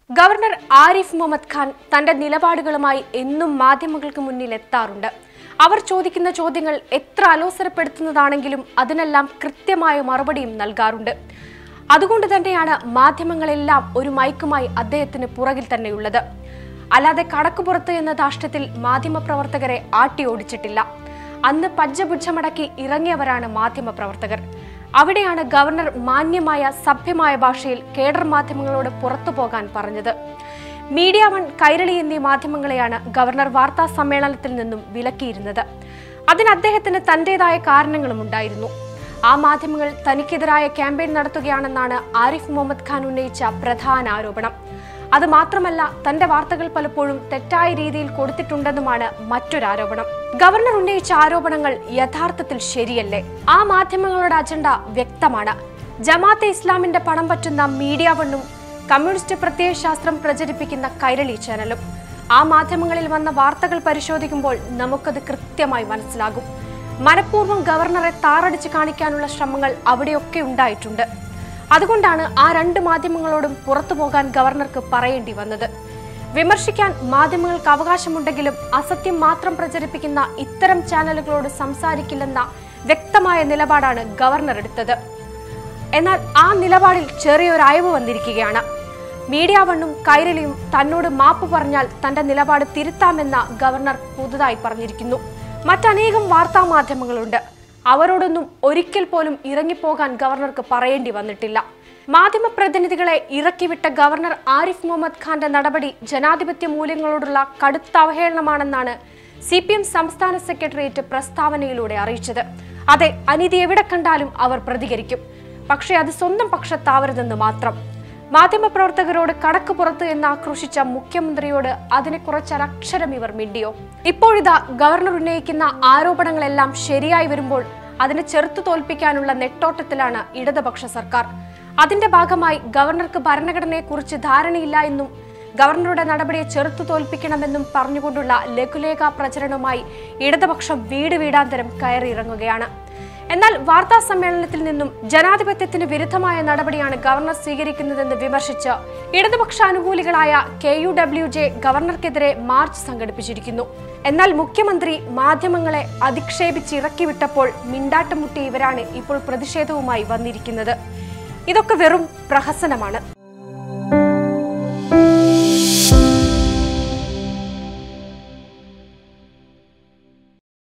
governor Arif Muhammad Khan തന്റെ നിലപാടുകളുമായി എന്നും മാധ്യമങ്ങൾക്ക് മുന്നിൽ എത്താറുണ്ട് അവർ ചോദിക്കുന്ന ചോദ്യങ്ങൾ എത്ര അലോസരപ്പെടുത്തുന്നതാണെങ്കിലും അതിനെല്ലാം കൃത്യമായ മറുപടിയും നൽകാറുണ്ട് അതുകൊണ്ട് തന്നെയാണ് മാധ്യമങ്ങളെല്ലാം ഒരു മൈക്കുമായി അദ്ദേഹത്തിന് പുറകിൽ തന്നെയുള്ളത് അല്ലാതെ കടക്കുപുറത്ത് എന്ന ധാഷ്ട്യത്തിൽ മാധ്യമപ്രവർത്തകരെ ആട്ടി ഓടിച്ചിട്ടില്ല അന്ന് പഞ്ചഭുജമടക്കി ഇറങ്ങിയവരാണ് മാധ്യമപ്രവർത്തകർ അവിടെയാണ് ഗവർണർ മാന്യമായ സഭ്യമായ ഭാഷയിൽ കേഡർ മാധ്യമങ്ങളോട് പുറത്തു പോകാൻ പറഞ്ഞത് മീഡിയ വൺ കൈരളി എന്നീ മാധ്യമങ്ങളെയാണ് ഗവർണർ വാർത്താ സമ്മേളനത്തിൽ നിന്നും വിലക്കിയിരുന്നത് അതിന് അദ്ദേഹത്തിന് തന്റേതായ കാരണങ്ങളും ഉണ്ടായിരുന്നു ആ മാധ്യമങ്ങൾ തനിക്കെതിരായ ക്യാമ്പയിൻ നടത്തുകയാണെന്നാണ് ആരിഫ് മുഹമ്മദ് ഖാൻ ഉന്നയിച്ച പ്രധാന ആരോപണം അത് മാത്രമല്ല തന്റെ വാർത്തകൾ പലപ്പോഴും തെറ്റായ രീതിയിൽ കൊടുത്തിട്ടുണ്ടെന്നുമാണ് മറ്റൊരാരോപണം ഗവർണർ ഉന്നയിച്ച ആരോപണങ്ങൾ യഥാർത്ഥത്തിൽ ശരിയല്ലേ ആ മാധ്യമങ്ങളുടെ അജണ്ട വ്യക്തമാണ് ജമാഅത്തെ ഇസ്ലാമിന്റെ പണം പറ്റുന്ന മീഡിയ വണ്ണും കമ്മ്യൂണിസ്റ്റ് പ്രത്യയശാസ്ത്രം പ്രചരിപ്പിക്കുന്ന കൈരളി ചാനലും ആ മാധ്യമങ്ങളിൽ വന്ന വാർത്തകൾ പരിശോധിക്കുമ്പോൾ നമുക്കത് കൃത്യമായി മനസ്സിലാകും മനഃപൂർവ്വം ഗവർണറെ താറടിച്ച് കാണിക്കാനുള്ള ശ്രമങ്ങൾ അവിടെയൊക്കെ ഉണ്ടായിട്ടുണ്ട് അതുകൊണ്ടാണ് ആ രണ്ട് മാധ്യമങ്ങളോടും പുറത്തു പോകാൻ ഗവർണർക്ക് പറയേണ്ടി വന്നത് വിമർശിക്കാൻ മാധ്യമങ്ങൾക്ക് അവകാശമുണ്ടെങ്കിലും അസത്യം മാത്രം പ്രചരിപ്പിക്കുന്ന ഇത്തരം ചാനലുകളോട് സംസാരിക്കില്ലെന്ന വ്യക്തമായ നിലപാടാണ് ഗവർണർ എടുത്തത് എന്നാൽ ആ നിലപാടിൽ ചെറിയൊരു അയവ് വന്നിരിക്കുകയാണ് മീഡിയ വണ്ണും കൈരളിയും തന്നോട് മാപ്പ് പറഞ്ഞാൽ തന്റെ നിലപാട് തിരുത്താമെന്ന ഗവർണർ പുതുതായി പറഞ്ഞിരിക്കുന്നു മറ്റനേകം വാർത്താ മാധ്യമങ്ങളുണ്ട് അവരോടൊന്നും ഒരിക്കൽ പോലും ഇറങ്ങിപ്പോകാൻ ഗവർണർക്ക് പറയേണ്ടി വന്നിട്ടില്ല മാധ്യമപ്രതിനിധികളെ ഇറക്കിവിട്ട ഗവർണർ ആരിഫ് മുഹമ്മദ് ഖാന്റെ നടപടി ജനാധിപത്യ മൂല്യങ്ങളോടുള്ള കടുത്ത അവഹേളനമാണെന്നാണ് സി പി എം സംസ്ഥാന സെക്രട്ടേറിയറ്റ് പ്രസ്താവനയിലൂടെ അറിയിച്ചത് അതെ അനീതി എവിടെ കണ്ടാലും അവർ പ്രതികരിക്കും പക്ഷേ അത് സ്വന്തം പക്ഷത്താവരുതെന്ന് മാത്രം മാധ്യമപ്രവർത്തകരോട് കടക്ക് പുറത്ത് എന്ന് ആക്രോശിച്ച മുഖ്യമന്ത്രിയോട് അതിനെ കുറച്ചൊരക്ഷരം ഇവർ മിണ്ടിയോ ഇപ്പോഴിതാ ഗവർണർ ഉന്നയിക്കുന്ന ആരോപണങ്ങളെല്ലാം ശരിയായി വരുമ്പോൾ അതിനെ ചെറുത്തു തോൽപ്പിക്കാനുള്ള നെട്ടോട്ടത്തിലാണ് ഇടതുപക്ഷ സർക്കാർ അതിന്റെ ഭാഗമായി ഗവർണർക്ക് ഭരണഘടനയെക്കുറിച്ച് ധാരണയില്ല എന്നും ഗവർണറുടെ നടപടിയെ ചെറുത്തു തോൽപ്പിക്കണമെന്നും പറഞ്ഞുകൊണ്ടുള്ള ലഘുലേഖ പ്രചരണവുമായി ഇടതുപക്ഷം വീട് വീടാന്തരം കയറിയിറങ്ങുകയാണ് എന്നാൽ വാർത്താ സമ്മേളനത്തിൽ നിന്നും ജനാധിപത്യത്തിന് വിരുദ്ധമായ നടപടിയാണ് ഗവർണർ സ്വീകരിക്കുന്നതെന്ന് വിമർശിച്ച് ഇടതുപക്ഷാനുകൂലികളായ കെ യു ഡബ്ല്യു ജെ ഗവർണർക്കെതിരെ മാർച്ച് സംഘടിപ്പിച്ചിരിക്കുന്നു എന്നാൽ മുഖ്യമന്ത്രി മാധ്യമങ്ങളെ അധിക്ഷേപിച്ച് ഇറക്കിവിട്ടപ്പോൾ മിണ്ടാട്ടം മുട്ടിയ ഇവരാണ് ഇപ്പോൾ പ്രതിഷേധവുമായി വന്നിരിക്കുന്നത് ഇതൊക്കെ വെറും പ്രഹസനമാണ്